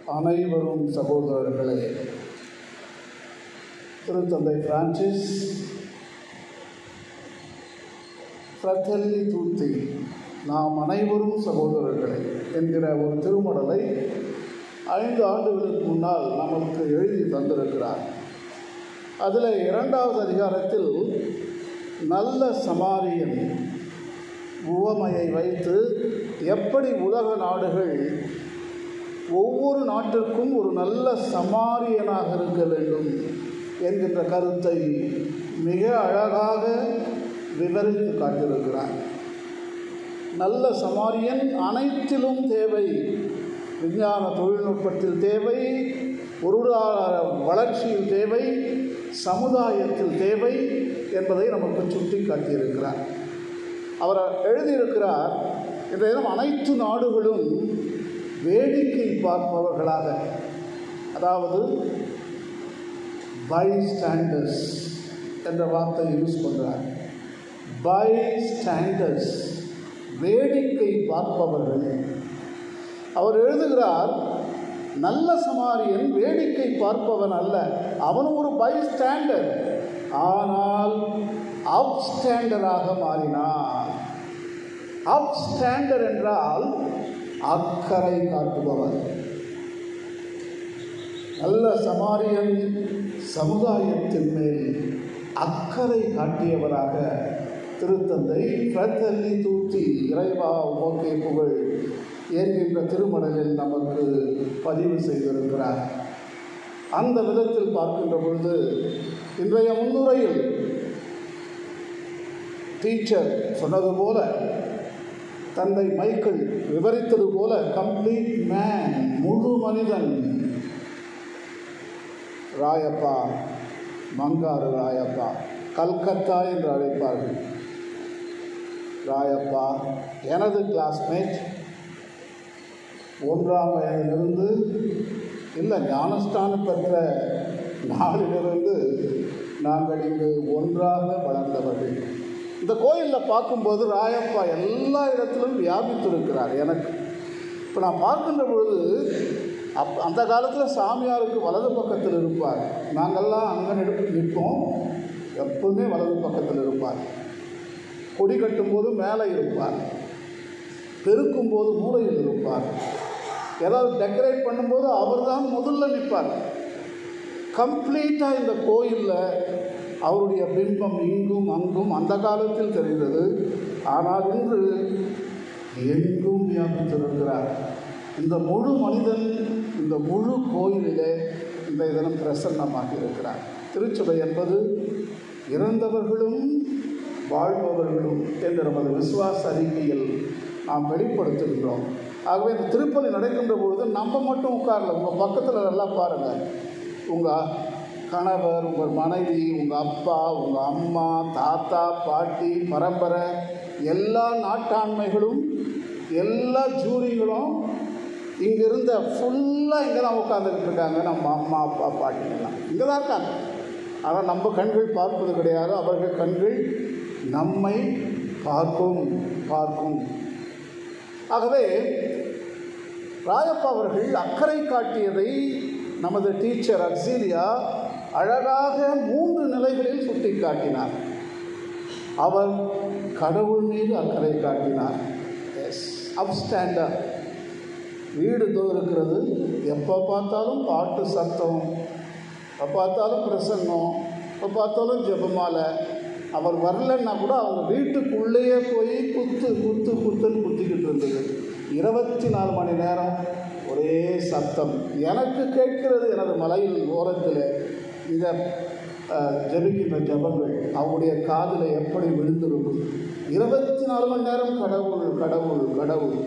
அனைவரும் சகோதரர்களே திருத்தந்தை பிரான்சிஸ் ஃப்ரட்டெல்லி தூத்தி நாம் அனைவரும் சகோதரர்களே என்கிற ஒரு திருமடலை ஐந்து ஆண்டுகளுக்கு முன்னால் நமக்கு எழுதி தந்திருக்கிறார் அதில் இரண்டாவது அதிகாரத்தில் நல்ல சமாரியன் உவமையை வைத்து எப்படி உலக நாடுகள் ஒவ்வொரு நாட்டிற்கும் ஒரு நல்ல சமாரியனாக இருக்க வேண்டும் என்கின்ற கருத்தை மிக அழகாக விவரித்து காட்டியிருக்கிறார் நல்ல சமாரியன் அனைத்திலும் தேவை விஞ்ஞான தொழில்நுட்பத்தில் தேவை பொருளாதார வளர்ச்சியில் தேவை சமுதாயத்தில் தேவை என்பதை நமக்கு சுட்டி காட்டியிருக்கிறார் அவர் எழுதியிருக்கிறார் இந்த தினம் அனைத்து நாடுகளும் வேடிக்கை பார்ப்பவர்களாக அதாவது பை ஸ்டாண்டர்ஸ் என்ற வார்த்தை யூஸ் பண்ணுறார் பை ஸ்டாண்டர்ஸ் வேடிக்கை பார்ப்பவர்கள் அவர் எழுதுகிறார் நல்ல சமாரியன் வேடிக்கை பார்ப்பவன் அல்ல அவன் ஒரு பை ஸ்டாண்டர் ஆனால் அப் ஸ்டாண்டராக மாறினான் அப் ஸ்டாண்டர் என்றால் அக்கறை காட்டுபவர் நல்ல சமாரியன் சமுதாயத்தின் மேல் அக்கறை காட்டியவராக திருத்தந்தை பிரத்தல்லி தூத்தி இறைவா உமக்கே புகழ் என்கின்ற திருமடலில் நமக்கு பதிவு செய்திருக்கிறார் அந்த விதத்தில் பார்க்கின்ற பொழுது இன்றைய முன்னுரையில் டீச்சர் சொன்னது போல தந்தை மைக்கேல் விவரித்தது போல கம்ப்ளீட் மேன் முழு மனிதன் ராயப்பா மங்காறு ராயப்பா கல்கத்தா என்று அழைப்பார்கள் ராயப்பா எனது கிளாஸ்மேட் ஒன்றாம் வயதிலிருந்து இல்லை ஞானஸ்தானம் பெற்ற நாளிலிருந்து நாங்கள் இங்கு ஒன்றாக வளர்ந்தவர்கள் இந்த கோயிலில் பார்க்கும்போது ராயப்பா எல்லா இடத்திலும் வியாபித்திருக்கிறார் எனக்கு இப்போ நான் பார்க்கின்ற பொழுது அப் அந்த காலத்தில் சாமியாருக்கு வலது பக்கத்தில் இருப்பார் நாங்கள்லாம் அங்கே நிற்போம் எப்பவுமே வலது பக்கத்தில் இருப்பார் கொடி கட்டும்போது மேலே இருப்பார் பெருக்கும்போது மூலையில் இருப்பார் ஏதாவது டெக்கரேட் பண்ணும்போது அவர் தான் முதல்ல நிற்பார் கம்ப்ளீட்டாக இந்த கோயிலில் அவருடைய பிம்பம் இங்கும் அங்கும் அந்த காலத்தில் தெரிந்தது ஆனால் இன்று எங்கும் வியாபித்திருக்கிறார் இந்த முழு மனிதன் இந்த முழு கோயிலிலே இந்த தினம் பிரசன்னமாக இருக்கிறார் திருச்சபை என்பது இறந்தவர்களும் வாழ்பவர்களும் என்ற நமது விசுவாச அறிக்கையில் நாம் வெளிப்படுத்துகின்றோம் ஆகவே இந்த திருப்பலி நடக்கின்ற பொழுது நம்ம மட்டும் உட்காரல உங்கள் பக்கத்தில் நல்லா பாருங்கள் உங்கள் கணவர் உங்கள் மனைவி உங்கள் அப்பா உங்கள் அம்மா தாத்தா பாட்டி பரம்பரை எல்லா நாட்டாண்மைகளும் எல்லா ஜூரிகளும் இங்கே இருந்த ஃபுல்லாக இங்கே தான் உட்காந்துக்கிட்டு இருக்காங்க நம்ம அம்மா அப்பா பாட்டிங்கெல்லாம் இங்கே தான் இருக்காங்க ஆனால் நம்ம கண்கள் பார்ப்பது கிடையாது அவர்கள் கண்கள் நம்மை பார்க்கும் பார்க்கும் ஆகவே ராயப்பா அவர்கள் அக்கறை காட்டியதை நமது டீச்சர் அக்சீலியா அழகாக மூன்று நிலைகளில் சுட்டி காட்டினார் அவர் கடவுள் மீது அக்கறை காட்டினார் எஸ் அப்ஸ்டாண்டர் வீடு தோ இருக்கிறது எப்போ பார்த்தாலும் பாட்டு சத்தம் எப்போ பார்த்தாலும் பிரசங்கம் எப்போ பார்த்தாலும் ஜெபமாலை அவர் வரலன்னா கூட அவங்க வீட்டுக்குள்ளேயே போய் குத்து குத்து குத்துன்னு குத்திக்கிட்டு இருந்தது இருபத்தி நாலு மணி நேரம் ஒரே சத்தம் எனக்கு கேட்கிறது எனது மலையில் ஓரத்தில் இந்த ஜபிக்கின்ற ஜபங்கள் அவருடைய காதில் எப்படி விழுந்திருக்கும் இருபத்தி நாலு மணி நேரம் கடவுள் கடவுள் கடவுள்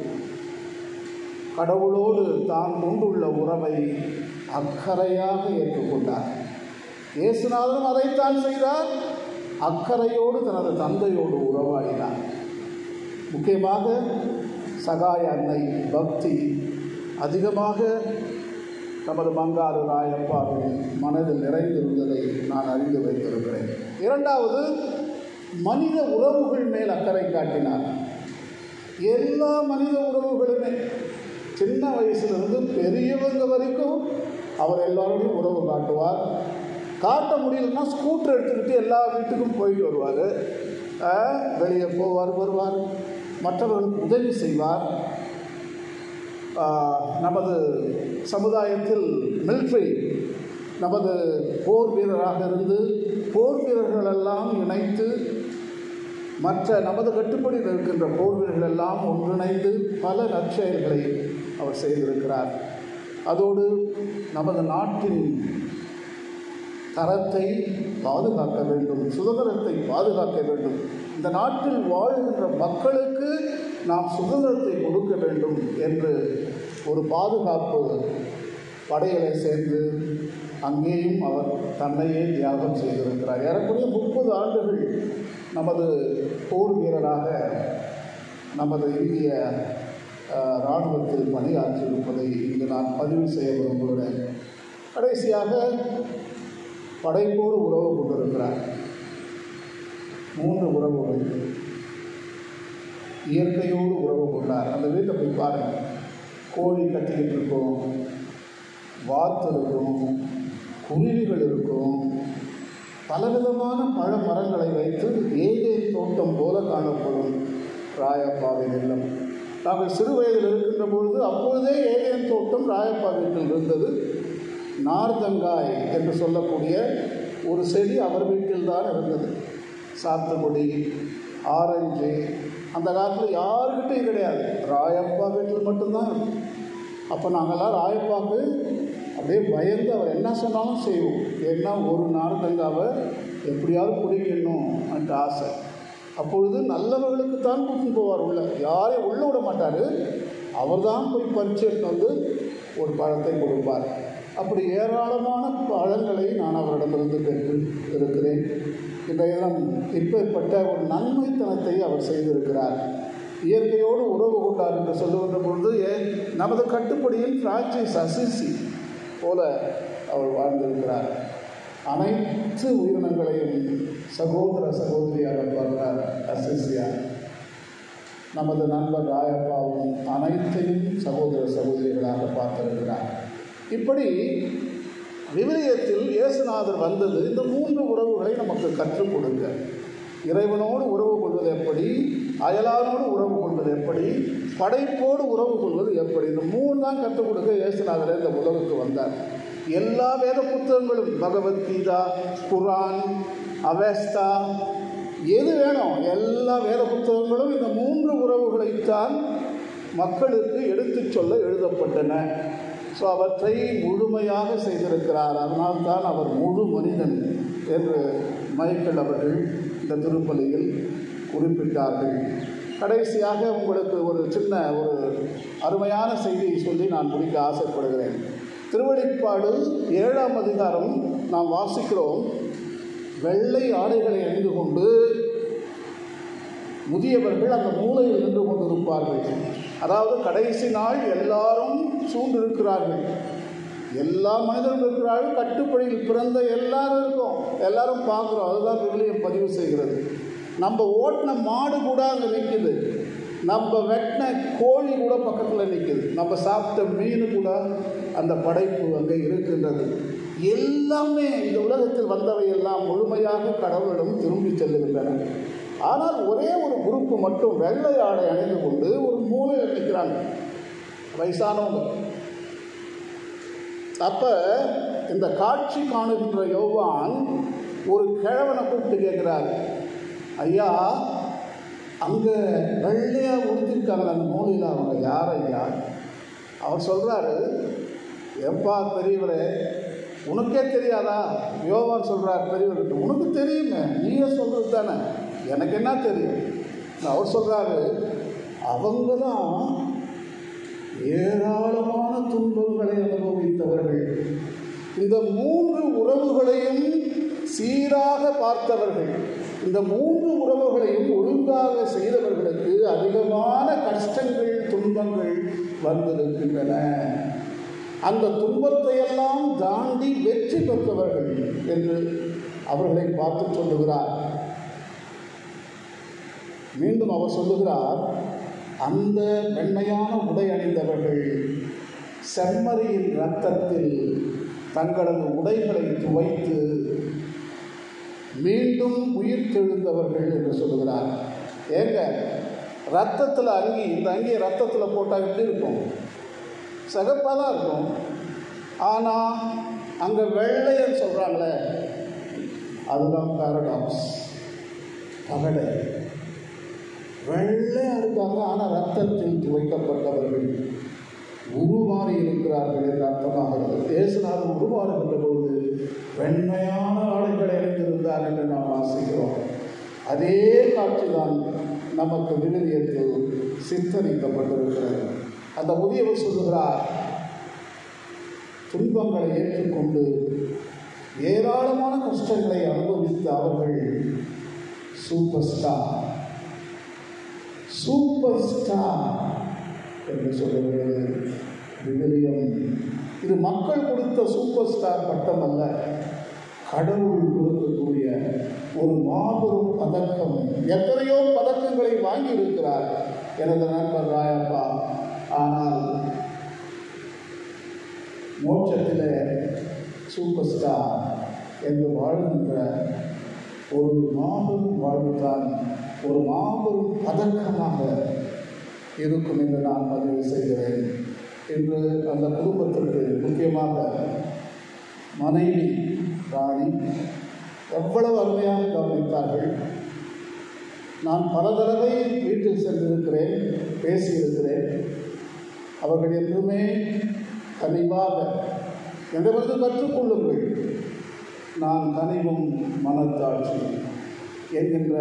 கடவுளோடு தான் கொண்டுள்ள உறவை அக்கறையாக ஏற்றுக்கொண்டார் இயேசுநாதனும் அதைத்தான் செய்தார் அக்கறையோடு தனது தந்தையோடு உறவாடினார் முக்கியமாக சகாய அன்னை பக்தி அதிகமாக நமது மங்காறு ராயப்பாவின் மனதில் நிறைந்திருந்ததை நான் அறிந்து வைத்திருக்கிறேன் இரண்டாவது மனித உறவுகள் மேல் அக்கறை காட்டினார் எல்லா மனித உறவுகளுமே சின்ன வயசுலேருந்து பெரியவங்க வரைக்கும் அவர் எல்லாரோடையும் உறவு காட்டுவார் காட்ட முடியலன்னா ஸ்கூட்டர் எடுத்துக்கிட்டு எல்லா வீட்டுக்கும் போயிட்டு வருவார் வெளியே போவார் வருவார் மற்றவர்களுக்கு உதவி செய்வார் ஆஹ், நமது சமுதாயத்தில் மிலிட்ரி நமது போர் வீரராக இருந்து போர் வீரர்களெல்லாம் இணைத்து மற்ற நமது கட்டுப்படியில் இருக்கின்ற போர் வீரர்கள் எல்லாம் ஒன்றிணைந்து பல நற்செயல்களை அவர் செய்திருக்கிறார் அதோடு நமது நாட்டின் தரத்தை பாதுகாக்க வேண்டும் சுதந்திரத்தை பாதுகாக்க வேண்டும் இந்த நாட்டில் வாழ்கின்ற மக்களுக்கு நாம் சுதந்திரத்தை கொடுக்க வேண்டும் என்று ஒரு பாதுகாப்பு படைகளை சேர்ந்து அங்கேயும் அவர் தன்னையே தியாகம் செய்திருக்கிறார் ஏறக்குறைய முப்பது ஆண்டுகள் நமது போர் வீரராக நமது இந்திய அஹ், இராணுவத்தில் பணியாற்றியிருப்பதை இங்கு நான் பதிவு செய்ய விரும்புகிறேன் கடைசியாக படைப்போடு உறவு கொண்டிருக்கிறார் மூன்று உறவுகள் இயற்கையோடு உறவு கொண்டார் அந்த வீட்டை போய் பாருங்கள் கோழி கத்திக்கிட்டு இருக்கும் வாத்து இருக்கும் குருவிகள் இருக்கும் பலவிதமான பழ மரங்களை வைத்து ஏழை தோட்டம் போல காணப்படும் ராயப்பாவின் இல்லம் நாங்கள் சிறு வயதில் இருக்கின்ற பொழுது அப்பொழுதே ஏதேன் தோட்டம் ராயப்பா வீட்டில் இருந்தது நார்தங்காய் என்று சொல்லக்கூடிய ஒரு செடி அவர் வீட்டில் தான் இருந்தது சாத்துக்குடி ஆரஞ்சு அந்த காலத்தில் யாருக்கிட்டையும் கிடையாது ராயப்பா வீட்டில் மட்டும்தான் இருக்கும் அப்போ நாங்கள்லாம் ராயப்பாவுக்கு அப்படியே பயந்து அவர் என்ன சொன்னாலும் செய்வோம் ஏன்னா ஒரு நார்தங்காவை எப்படியாவது பிடிக்கணும் அந்த ஆசை அப்பொழுது நல்லவர்களுக்கு தான் கூட்டின்னு போவார் உள்ள யாரையும் உள்ள விட மாட்டார் அவர் தான் போய் பறிச்சு எடுத்து வந்து ஒரு பழத்தை கொடுப்பார் அப்படி ஏராளமான பழங்களை நான் அவரிடமிருந்து பெற்று இருக்கிறேன் இன்றைய தினம் இப்பேற்பட்ட ஒரு நன்மைத்தனத்தை அவர் செய்திருக்கிறார் இயற்கையோடு உறவு கொண்டார் என்று சொல்லுகின்ற பொழுது ஏ- நமது கட்டுப்படியில் பிரான்சிஸ் அசிசி போல அவர் வாழ்ந்திருக்கிறார் அனைத்து உயிரினங்களையும் சகோதர சகோதரியாக பார்க்கிறார் அசிசியார் நமது நண்பர் ராயப்பாவும் அனைத்தையும் சகோதர சகோதரிகளாக பார்த்திருக்கிறார் இப்படி விவிலியத்தில் இயேசுநாதர் வந்தது இந்த மூன்று உறவுகளை நமக்கு கற்றுக் கொடுக்க இறைவனோடு உறவு கொள்வது எப்படி அயலானோடு உறவு கொள்வது எப்படி படைப்போடு உறவு கொள்வது எப்படி இந்த மூணு தான் கற்றுக் கொடுக்க இயேசுநாதர் இந்த உலகுக்கு வந்தார் எல்லா வேத புத்தகங்களும் பகவத்கீதா குரான் அவஸ்தா எது வேணும் எல்லா வேத புத்தகங்களும் இந்த மூன்று உறவுகளைத்தான் மக்களுக்கு எடுத்துச் சொல்ல எழுதப்பட்டன ஸோ அவற்றை முழுமையாக செய்திருக்கிறார் அதனால்தான் அவர் முழு மனிதன் என்று மைக்கேல் அவர்கள் இந்த திருப்பலியில் குறிப்பிட்டார்கள் கடைசியாக உங்களுக்கு ஒரு சின்ன ஒரு அருமையான செய்தியை சொல்லி நான் முடிக்க ஆசைப்படுகிறேன் திருவழிப்பாடு ஏழாம் அதிகாரம் நாம் வாசிக்கிறோம் வெள்ளை ஆடைகளை அணிந்து கொண்டு முதியவர்கள் அந்த மூலையில் நின்று கொண்டிருப்பார்கள் அதாவது கடைசி நாள் எல்லாரும் சூழ்ந்திருக்கிறார்கள் எல்லா மனிதரும் இருக்கிறார்கள் கட்டுப்படியில் பிறந்த எல்லாரும் இருக்கும் எல்லாரும் பார்க்குறோம் அதுதான் விவிலியம் பதிவு செய்கிறது நம்ம ஓட்டின மாடு கூட அங்கே நிற்குது நம்ம வெட்டின கோழி கூட பக்கத்தில் நிற்குது நம்ம சாப்பிட்ட மீன் கூட அந்த படைப்பு அங்கே இருக்கின்றது எல்லாமே இந்த உலகத்தில் வந்தவை எல்லாம் முழுமையாக கடவுளிடம் திரும்பி செல்லுகின்றன ஆனால் ஒரே ஒரு குரூப்பு மட்டும் வெள்ளை ஆடை அணிந்து கொண்டு ஒரு மூலையில் நிற்கிறாங்க வயசானவங்க அப்போ இந்த காட்சி காணுகின்ற யோவான் ஒரு கிழவனை கூப்பிட்டு கேட்குறார் ஐயா அங்கே வெள்ளையாக உடுத்திருக்காங்களே அந்த மூலையில் அவங்க யார் ஐயா அவர் சொல்கிறாரு எப்பா பெரியவரே உனக்கே தெரியாதா யோவான் சொல்கிறார் பெரியவர்கிட்ட உனக்கு தெரியுமே நீயே சொல்கிறது தானே எனக்கு என்ன தெரியும் அவர் சொல்கிறாரு அவங்க தான் ஏராளமான துன்பங்களை அனுபவித்தவர்கள் இந்த மூன்று உறவுகளையும் சீராக பார்த்தவர்கள் இந்த மூன்று உறவுகளையும் ஒழுங்காக செய்தவர்களுக்கு அதிகமான கஷ்டங்கள் துன்பங்கள் வந்திருக்கின்றன அந்த துன்பத்தை எல்லாம் தாண்டி வெற்றி பெற்றவர்கள் என்று அவர்களை பார்த்து சொல்லுகிறார் மீண்டும் அவர் சொல்லுகிறார் அந்த வெண்மையான உடை அணிந்தவர்கள் செம்மறியின் இரத்தத்தில் தங்களது உடைகளை துவைத்து மீண்டும் உயிர் தெழுந்தவர்கள் என்று சொல்லுகிறார் ஏங்க ரத்தத்தில் அங்கி இந்த அங்கி ரத்தத்தில் போட்டால் எப்படி இருக்கும் சிகப்பாக தான் இருக்கும் ஆனால் அங்கே வெள்ளையன்னு சொல்கிறாங்களே அதுதான் பேரடாக்ஸ் பகடை வெள்ளையாக இருக்காங்க ஆனால் ரத்தத்தில் துவைக்கப்பட்டவர்கள் உருமாறி இருக்கிறார்கள் என்று அர்த்தமாகிறது இயேசுநாதன் உருமாறுகின்ற பொழுது வெண்மையான ஆடைகளை அணிந்திருந்தார் என்று நாம் வாசிக்கிறோம் அதே காட்சி தான் நமக்கு விடுதியத்தில் சித்தரிக்கப்பட்டிருக்கிறது அந்த முதியவர் சொல்லுகிறார் துன்பங்களை ஏற்றுக்கொண்டு ஏராளமான கஷ்டங்களை அனுபவித்த அவர்கள் சூப்பர் ஸ்டார் சூப்பர் ஸ்டார் என்று சொல்லுகிறது விவிலியம் இது மக்கள் கொடுத்த சூப்பர் ஸ்டார் பட்டம் அல்ல கடவுள் கொடுக்கக்கூடிய ஒரு மாபெரும் பதக்கம் எத்தனையோ பதக்கங்களை வாங்கி இருக்கிறார் எனது நண்பர் ராயப்பா ஆனால் மோட்சத்தில் சூப்பர் ஸ்டார் என்று வாழ்கின்ற ஒரு மாபெரும் வாழ்வுதான் ஒரு மாபெரும் பதக்கமாக இருக்கும் என்று நான் பதிவு செய்கிறேன் இன்று அந்த குடும்பத்திற்கு முக்கியமாக மனைவி ராணி எவ்வளவு அருமையாக கவனித்தார்கள் நான் பல தடவை வீட்டில் சென்றிருக்கிறேன் பேசியிருக்கிறேன் அவர்கள் என்றுமே கனிவாக என்னிடமிருந்து கற்றுக்கொள்ளுங்கள் நான் கனிவும் மனத்தாட்சி என்கின்ற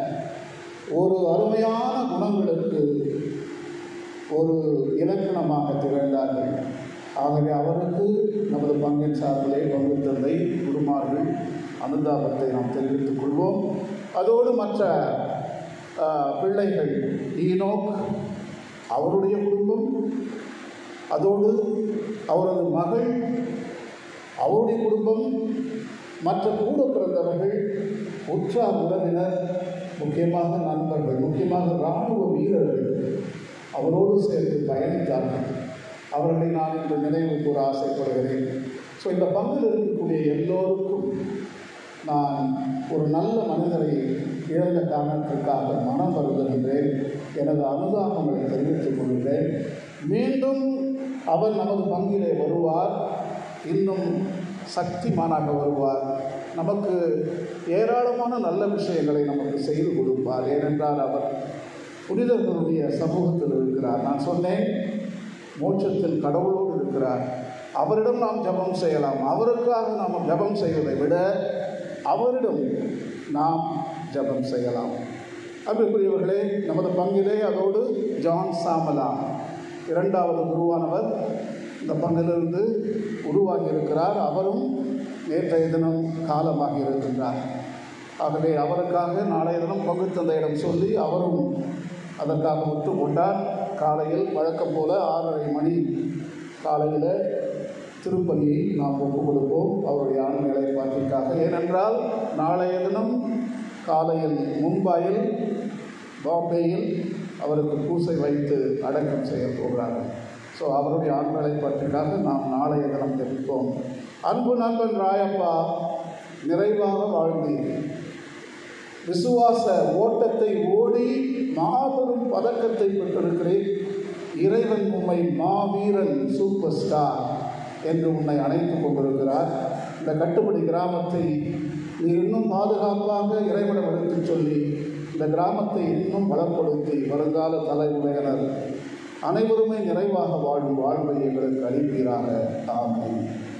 ஒரு அருமையான குணங்களுக்கு ஒரு இலக்கணமாக திகழ்ந்தார்கள் ஆகவே அவருக்கு நமது பங்கின் சார்பிலே பங்கு தந்தை குருமார்கள் அனுதாபத்தை நாம் தெரிவித்துக் கொள்வோம் அதோடு மற்ற ஆஹ், பிள்ளைகள் ஈனோக் அவருடைய குடும்பம் அதோடு அவரது மகள் அவருடைய குடும்பம் மற்ற கூட பிறந்தவர்கள் உற்றார் உறவினர் முக்கியமாக நண்பர்கள் முக்கியமாக இராணுவ வீரர்கள் அவரோடு சேர்ந்து பயணித்தார்கள் அவர்களை நான் இன்று நினைவு கூற ஆசைப்படுகிறேன் ஸோ இந்த பங்கில் இருக்கக்கூடிய எல்லோருக்கும் நான் ஒரு நல்ல மனிதரை இழந்த காரணத்திற்காக மனம் வருகின்றேன் எனது அனுதாபங்களை தெரிவித்துக் கொள்கிறேன் மீண்டும் அவர் நமது பங்கிலே வருவார் இன்னும் சக்திமானாக வருவார் நமக்கு ஏராளமான நல்ல விஷயங்களை நமக்கு செய்து கொடுப்பார் ஏனென்றால் அவர் புனிதர்களுடைய சமூகத்தில் இருக்கிறார் நான் சொன்னேன் மோட்சத்தில் கடவுளோடு இருக்கிறார் அவரிடம் நாம் ஜெபம் செய்யலாம் அவருக்காக நாம் ஜெபம் செய்வதை விட அவரிடம் நாம் ஜெபம் செய்யலாம் அன்புக்குரியவர்களே நமது பங்கிலே அதோடு ஜான் சாமலா இரண்டாவது குருவானவர் இந்த பங்கிலிருந்து உருவாகி இருக்கிறார் அவரும் நேற்றைய தினம் காலமாகி இருக்கின்றார் ஆகவே அவருக்காக நாளைய தினம் பங்கு தந்தையிடம் சொல்லி அவரும் அதற்காக ஒத்துக்கொண்டார் காலையில் வழக்கம் போல ஆறரை மணி காலையில் திருப்பலியை நாம் ஒப்புக் கொடுப்போம் அவருடைய ஆண் நிலைப்பாட்டிற்காக ஏனென்றால் நாளைய தினம் காலையில் மும்பாயில் பாம்பேயில் அவருக்கு பூசை வைத்து அடக்கம் செய்ய போகிறார்கள் ஸோ அவருடைய ஆண் நிலைப்பாட்டிற்காக நாம் நாளைய தினம் ஜெபிப்போம் அன்பு நண்பன் ராயப்பா நிறைவாக வாழ்ந்தீர் விசுவாச ஓட்டத்தை ஓடி மாபெரும் பதக்கத்தை பெற்றிருக்கிறேன் இறைவன் உம்மை மாவீரன் சூப்பர் ஸ்டார் என்று உன்னை அழைத்துக் கொண்டிருக்கிறார் இந்த கட்டுப்படி கிராமத்தை நீ இன்னும் பாதுகாப்பாக இறைவனம் எடுத்துச் சொல்லி இந்த கிராமத்தை இன்னும் பலப்படுத்தி வருங்கால தலைமுறையினர் அனைவருமே நிறைவாக வாழும் வாழ்வை எங்களுக்கு அளிப்பீராக ஆமென்